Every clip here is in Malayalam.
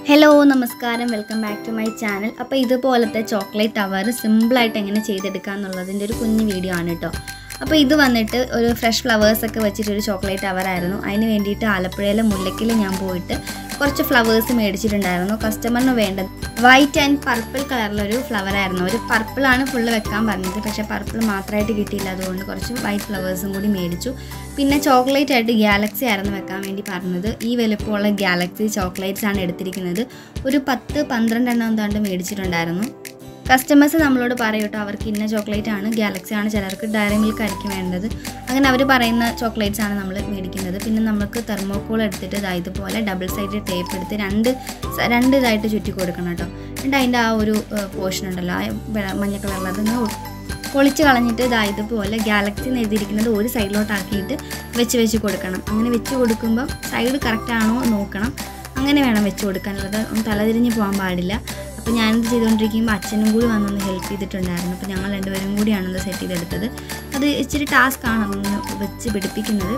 ഹലോ നമസ്കാരം welcome back to my channel അപ്പോൾ ഇതുപോലത്തെ ചോക്ലേറ്റ് ടവർ സിമ്പിളായിട്ട് എങ്ങനെ ചെയ്തെടുക്കുക എന്നുള്ളതിൻ്റെ ഒരു കുഞ്ഞു വീഡിയോ ആണ് കേട്ടോ അപ്പോൾ ഇത് വന്നിട്ട് ഒരു ഫ്രഷ് ഫ്ലവേഴ്സ് ഒക്കെ വെച്ചിട്ട് ഒരു ചോക്ലേറ്റ് ടവർ ആയിരുന്നു അതിന് വേണ്ടിയിട്ട് ആലപ്പുഴയിലെ മുല്ലയ്ക്കൽ ഞാൻ പോയിട്ട് കുറച്ച് ഫ്ലവേഴ്സ് മേടിച്ചിട്ടുണ്ടായിരുന്നു കസ്റ്റമറിന് വേണ്ടത് വൈറ്റ് ആൻഡ് പർപ്പിൾ കളറിലൊരു ഫ്ലവർ ആയിരുന്നു ഒരു പർപ്പിളാണ് ഫുള്ള് വെക്കാൻ പറഞ്ഞത് പക്ഷേ പർപ്പിൾ മാത്രമായിട്ട് കിട്ടിയില്ല അതുകൊണ്ട് കുറച്ച് വൈറ്റ് ഫ്ലവേഴ്സും കൂടി മേടിച്ചു പിന്നെ ചോക്ലേറ്റ് ആയിട്ട് ഗാലക്സി ആയിരുന്നു വെക്കാൻ വേണ്ടി പറഞ്ഞത് ഈ വലുപ്പമുള്ള ഗാലക്സി ചോക്ലേറ്റ്സ് ആണ് എടുത്തിരിക്കുന്നത് ഒരു പത്ത് പന്ത്രണ്ട് എണ്ണം എന്താണ്ട് മേടിച്ചിട്ടുണ്ടായിരുന്നു കസ്റ്റമേഴ്സ് നമ്മളോട് പറയും കേട്ടോ അവർക്ക് ഇന്ന ചോക്ലേറ്റ് ആണ് ഗാലക്സി ആണ് ചിലർക്ക് ഡയറി മിൽക്ക് ആയിരിക്കും വേണ്ടത് അങ്ങനെ അവർ പറയുന്ന ചോക്ലേറ്റ്സ് ആണ് നമ്മൾ മേടിക്കുന്നത് പിന്നെ നമുക്ക് തെർമോക്കോൾ എടുത്തിട്ട് ഇതാ ഇതുപോലെ ഡബിൾ സൈഡ് ടേപ്പ് എടുത്ത് രണ്ട് സ- രണ്ട് ഇതായിട്ട് ചുറ്റി കൊടുക്കണം കേട്ടോ എന്നിട്ട് അതിൻ്റെ ആ ഒരു പോർഷൻ ഉണ്ടല്ലോ ആ വെ- മഞ്ഞ കളറിൽ അതൊന്ന് പൊളിച്ച് കളഞ്ഞിട്ട് ഇതാ ഇതുപോലെ ഗാലക്സി എന്ന് എഴുതിയിരിക്കുന്നത് ഒരു സൈഡിലോട്ടാക്കിയിട്ട് വെച്ച് വെച്ച് കൊടുക്കണം അങ്ങനെ വെച്ച് കൊടുക്കുമ്പോൾ സൈഡ് കറക്റ്റ് ആണോ നോക്കണം അങ്ങനെ വേണം വെച്ച് കൊടുക്കാനുള്ളത് ഒന്ന് തലതിരിഞ്ഞ് പോകാൻ പാടില്ല അപ്പോൾ ഞാനിത് ചെയ്തുകൊണ്ടിരിക്കുമ്പോൾ അച്ഛനും കൂടി വന്നൊന്ന് ഹെൽപ്പ് ചെയ്തിട്ടുണ്ടായിരുന്നു അപ്പോൾ ഞങ്ങൾ രണ്ടുപേരും കൂടിയാണത് സെറ്റ് ചെയ്തെടുത്തത് അത് ഇച്ചിരി ടാസ്ക് ആണ് അതൊന്ന് വെച്ച് പിടിപ്പിക്കുന്നത്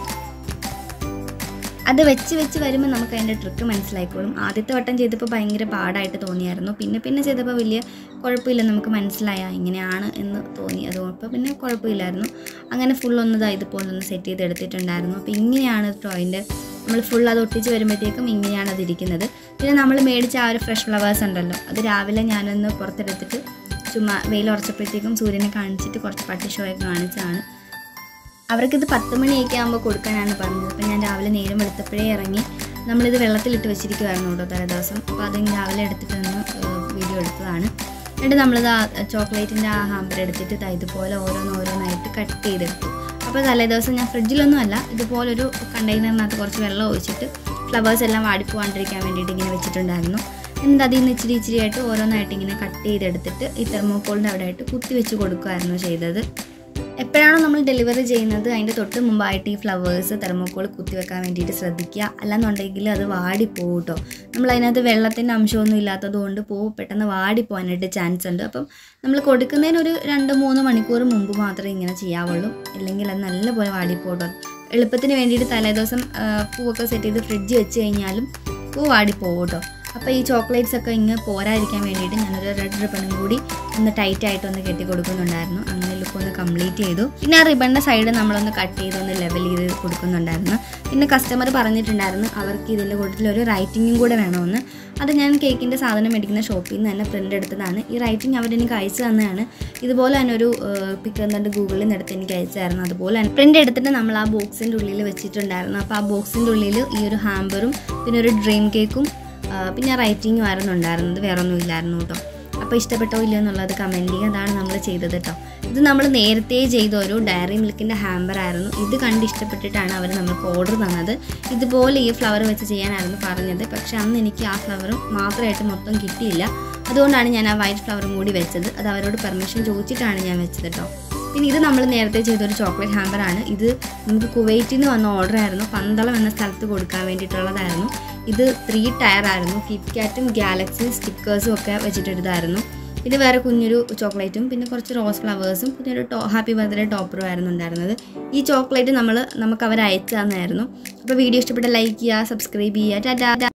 അത് വെച്ച് വെച്ച് വരുമ്പോൾ നമുക്ക് അതിൻ്റെ ട്രിക്ക് മനസ്സിലായിക്കോളും ആദ്യത്തെ വട്ടം ചെയ്തപ്പോൾ ഭയങ്കര പാടായിട്ട് തോന്നിയായിരുന്നു പിന്നെ പിന്നെ ചെയ്തപ്പോൾ വലിയ കുഴപ്പമില്ല നമുക്ക് മനസ്സിലായ ഇങ്ങനെയാണ് എന്ന് തോന്നി അതുകൊണ്ട് പിന്നെ കുഴപ്പമില്ലായിരുന്നു അങ്ങനെ ഫുൾ ഒന്ന് ഇതാ ഇതുപോലെ ഒന്ന് സെറ്റ് ചെയ്ത് എടുത്തിട്ടുണ്ടായിരുന്നു അപ്പോൾ ഇങ്ങനെയാണ് കേട്ടോ അതിൻ്റെ നമ്മൾ ഫുൾ അത് ഒട്ടിച്ച് വരുമ്പോഴത്തേക്കും ഇങ്ങനെയാണ് അത് ഇരിക്കുന്നത് പിന്നെ നമ്മൾ മേടിച്ച ആ ഒരു ഫ്രഷ് ഫ്ലവേഴ്സ് ഉണ്ടല്ലോ അത് രാവിലെ ഞാനൊന്ന് പുറത്തെടുത്തിട്ട് ചുമ്മാ വെയിൽ ഉറച്ചപ്പോഴത്തേക്കും സൂര്യനെ കാണിച്ചിട്ട് കുറച്ച് പട്ടി ഷോയൊക്കെ കാണിച്ചതാണ് അവർക്കിത് പത്ത് മണിയൊക്കെ ആകുമ്പോൾ കൊടുക്കാനാണ് പറഞ്ഞത് അപ്പം ഞാൻ രാവിലെ നേരം വെളുത്തപ്പോഴേ ഇറങ്ങി നമ്മളിത് വെള്ളത്തിലിട്ട് വെച്ചിരിക്കുമായിരുന്നു കേട്ടോ തലേ ദിവസം അപ്പോൾ അത് രാവിലെ എടുത്തിട്ട് ഒന്ന് വീഡിയോ എടുത്തതാണ് എന്നിട്ട് നമ്മളിത് ആ ചോക്ലേറ്റിൻ്റെ ആ ഹാമ്പർ എടുത്തിട്ട് ദാ ഇതുപോലെ ഓരോന്ന് ഓരോന്നായിട്ട് കട്ട് ചെയ്തെടുത്തു അപ്പോൾ തലേ ദിവസം ഞാൻ ഫ്രിഡ്ജിലൊന്നും അല്ല ഇതുപോലൊരു കണ്ടെയ്നറിനകത്ത് കുറച്ച് വെള്ളം ഒഴിച്ചിട്ട് ഫ്ലവേഴ്സ് എല്ലാം വാടിപ്പോവാണ്ടിരിക്കാൻ വേണ്ടിയിട്ട് ഇങ്ങനെ വെച്ചിട്ടുണ്ടായിരുന്നു എന്നിട്ട് അതിൽ നിന്ന് ഇച്ചിരി ഇച്ചിരി ആയിട്ട് ഓരോന്നായിട്ട് ഇങ്ങനെ കട്ട് ചെയ്തെടുത്തിട്ട് ഈ തെർമോക്കോളിൻ്റെ അവിടെ ആയിട്ട് കുത്തി വെച്ച് കൊടുക്കുമായിരുന്നു ചെയ്തത് എപ്പോഴാണോ നമ്മൾ ഡെലിവറി ചെയ്യുന്നത് അതിൻ്റെ തൊട്ട് മുമ്പായിട്ട് ഈ ഫ്ലവേഴ്സ് തെർമോക്കോൾ കുത്തിവെക്കാൻ വേണ്ടിയിട്ട് ശ്രദ്ധിക്കുക അല്ലാന്നുണ്ടെങ്കിൽ അത് വാടിപ്പോവും കേട്ടോ നമ്മൾ അതിനകത്ത് വെള്ളത്തിൻ്റെ അംശമൊന്നും ഇല്ലാത്തത് കൊണ്ട് പൂവ് പെട്ടെന്ന് വാടിപ്പോകാനായിട്ട് ചാൻസ് ഉണ്ട് അപ്പം നമ്മൾ കൊടുക്കുന്നതിന് ഒരു രണ്ട് മൂന്ന് മണിക്കൂർ മുമ്പ് മാത്രമേ ഇങ്ങനെ ചെയ്യാവുള്ളൂ ഇല്ലെങ്കിൽ അത് നല്ലപോലെ വാടിപ്പോകും കേട്ടോ എളുപ്പത്തിന് വേണ്ടിയിട്ട് തലേദിവസം ആ, പൂവൊക്കെ സെറ്റ് ചെയ്ത് ഫ്രിഡ്ജ് വെച്ച് കഴിഞ്ഞാലും പൂ വാടിപ്പോവും കേട്ടോ അപ്പോൾ ഈ ചോക്ലേറ്റ്സ് ഒക്കെ ഇങ്ങ് പോരാതിരിക്കാൻ വേണ്ടിയിട്ട് ഞാനൊരു റെഡ് റിബണും കൂടി ഒന്ന് ടൈറ്റ് ആയിട്ട് ഒന്ന് കെട്ടി കൊടുക്കുന്നുണ്ടായിരുന്നു അങ്ങനെ ലുക്ക് ഒന്ന് കംപ്ലീറ്റ് ചെയ്തു പിന്നെ ആ റിബണിൻ്റെ സൈഡ് നമ്മളൊന്ന് കട്ട് ചെയ്ത് ഒന്ന് ലെവൽ ചെയ്ത് കൊടുക്കുന്നുണ്ടായിരുന്നു പിന്നെ കസ്റ്റമർ പറഞ്ഞിട്ടുണ്ടായിരുന്നു അവർക്ക് ഇതിൻ്റെ കൂട്ടത്തിൽ ഒരു റൈറ്റിങ്ങും കൂടെ വേണമെന്ന് അത് ഞാൻ കേക്കിൻ്റെ സാധനം മേടിക്കുന്ന ഷോപ്പിൽ നിന്ന് തന്നെ പ്രിൻ്റ് എടുത്തതാണ് ഈ റൈറ്റിംഗ് അവരെനിക്ക് അയച്ചു തന്നതാണ് ഇതുപോലെ തന്നെ ഒരു പിക്ക് എന്നിട്ട് ഗൂഗിളിൽ നിന്ന് എടുത്ത് എനിക്ക് അയച്ചായിരുന്നു അതുപോലെ തന്നെ പ്രിൻ്റ് എടുത്തിട്ട് നമ്മൾ ആ ബോക്സിൻ്റെ ഉള്ളിൽ വെച്ചിട്ടുണ്ടായിരുന്നു അപ്പോൾ ആ ബോക്സിൻ്റെ ഉള്ളിൽ ഈ ഒരു ഹാമ്പറും പിന്നെ ഒരു ഡ്രീം കേക്കും ആ, പിന്നെ റൈറ്റിങ്ങും ആയിരുന്നു ഉണ്ടായിരുന്നത് വേറെ ഒന്നും ഇല്ലായിരുന്നു കേട്ടോ അപ്പോൾ ഇഷ്ടപ്പെട്ടോ ഇല്ലയോ എന്നുള്ളത് കമൻറ്റ് ചെയ്യുക അതാണ് നമ്മൾ ചെയ്തത് കേട്ടോ ഇത് നമ്മൾ നേരത്തെ ചെയ്ത ഒരു ഡയറി മിൽക്കിൻ്റെ ഹാമ്പർ ആയിരുന്നു ഇത് കണ്ട് ഇഷ്ടപ്പെട്ടിട്ടാണ് അവർ നമുക്ക് ഓർഡർ തന്നത് ഇതുപോലെ ഈ ഫ്ലവർ വെച്ച് ചെയ്യാനായിരുന്നു പറഞ്ഞത് പക്ഷേ അന്ന് എനിക്ക് ആ ഫ്ലവറും മാത്രമായിട്ട് മൊത്തം കിട്ടിയില്ല അതുകൊണ്ടാണ് ഞാൻ ആ വൈറ്റ് ഫ്ലവറും കൂടി വെച്ചത് അത് അവരോട് പെർമിഷൻ ചോദിച്ചിട്ടാണ് ഞാൻ വെച്ചത് കേട്ടോ പിന്നെ ഇത് നമ്മൾ നേരത്തെ ചെയ്തൊരു ചോക്ലേറ്റ് ഹാമ്പറാണ് ഇത് നമുക്ക് കുവൈറ്റിൽ നിന്ന് വന്ന ഓർഡർ ആയിരുന്നു പന്തളം എന്ന സ്ഥലത്ത് കൊടുക്കാൻ വേണ്ടിയിട്ടുള്ളതായിരുന്നു ഇത് ത്രീ ടയർ ആയിരുന്നു കിറ്റ്കാറ്റും ഗാലക്സി സ്റ്റിക്കേഴ്സും ഒക്കെ വെച്ചിട്ടെടുത്തായിരുന്നു പിന്നെ വേറെ കുഞ്ഞൊരു ചോക്ലേറ്റും പിന്നെ കുറച്ച് റോസ് ഫ്ലവേഴ്സും പിന്നെ ഒരു ടോ ഹാപ്പി ബർത്ത്ഡേ ടോപ്പറും ആയിരുന്നു ഉണ്ടായിരുന്നത് ഈ ചോക്ലേറ്റ് നമ്മൾ നമുക്ക് അവർ അയച്ചു തന്നായിരുന്നു അപ്പോൾ വീഡിയോ ഇഷ്ടപ്പെട്ട ലൈക്ക് ചെയ്യുക സബ്സ്ക്രൈബ് ചെയ്യുക ടാറ്റാ